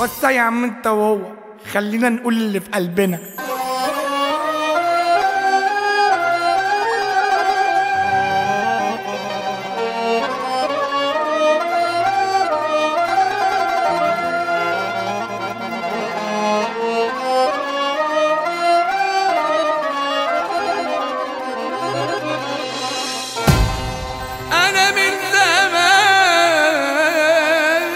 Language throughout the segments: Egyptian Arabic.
بس يا عم انت وهو خلينا نقول اللي في قلبنا انا من زمان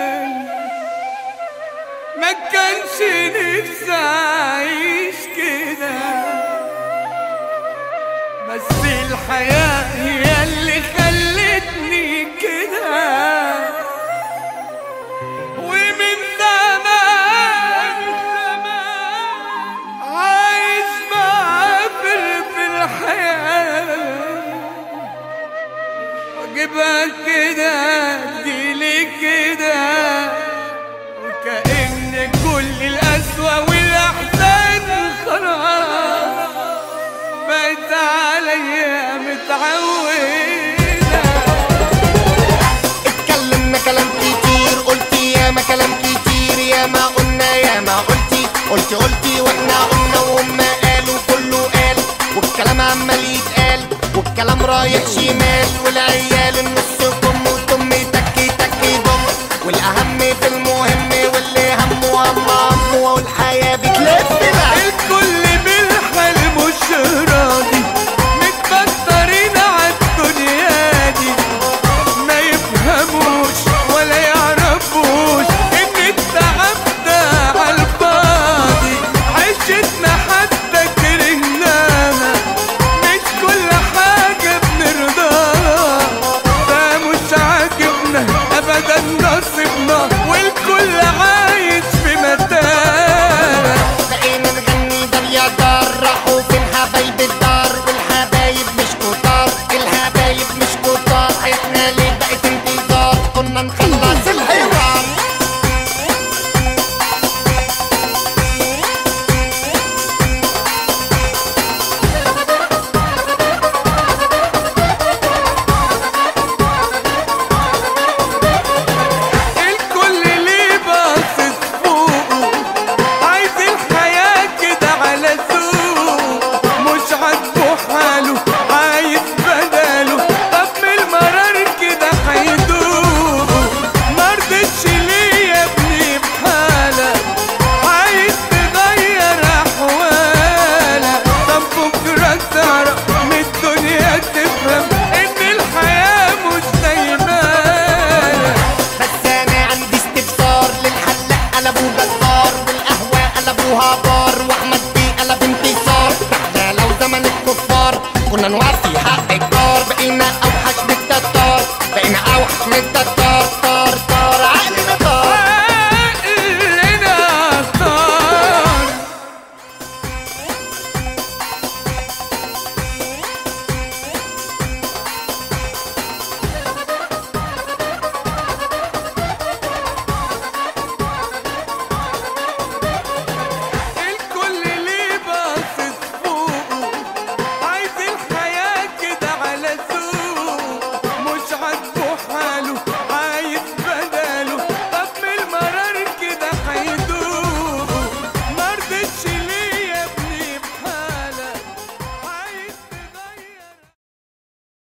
ما كانش نفسي اعيش كده بس الحياة هي اللي خلتني كده ومن زمان عايش بعافر في الحياه واجيبها كده تجيلي كده وكأن كل القسوة والأحزان خلاص بقت عليا متعودة اتكلمنا كلام كتير قلتي يا ما كلام كتير يا ما قلنا يا ما قلتي قلتي قلتي واحنا قلنا وهم قالوا كله قال والكلام عمال يتقال والكلام رايح شمال والعيال النص كم وتم تكي تكي ضم والاهم في المهم واللي همه هم همه والحياه بتلف بقى الكل بالحال مش راضي متبطرين عالدنيا دي ما يفهموش ولا يعرفوش ان التعب ده عالفاضي عشتنا حتى كرهناها مش كل حاجة بنرضاها ده مش عاجبنا ابدا نصيبنا والكل عايش في متاهة بقينا نغني دار يا دار راحوا فين حبايب الدار والحبايب مش كتار الحبايب مش كتار حياتنا ليه بقت انتظار كنا نخلص الحوار الكل ليه باصص فوقه عايز الحياة كده على ذوقه مش عاجبه حاله عايز بداله طب من المرار كده هيدوقه مرضتش ليه يا ابني بحالك عايز تغير احوالك طب بكرة تعرف من الدنيا تفهم ان الحياة مش زي بالك بس انا عندي استفسار للحلاق قلبوا جزار والقهوة قلبوها بار واحمد بيه قلب انتصار احنا لو زمن الكفار كنا نوفي حق الجار بقينا اوحش من التتار بقينا اوحش من التتار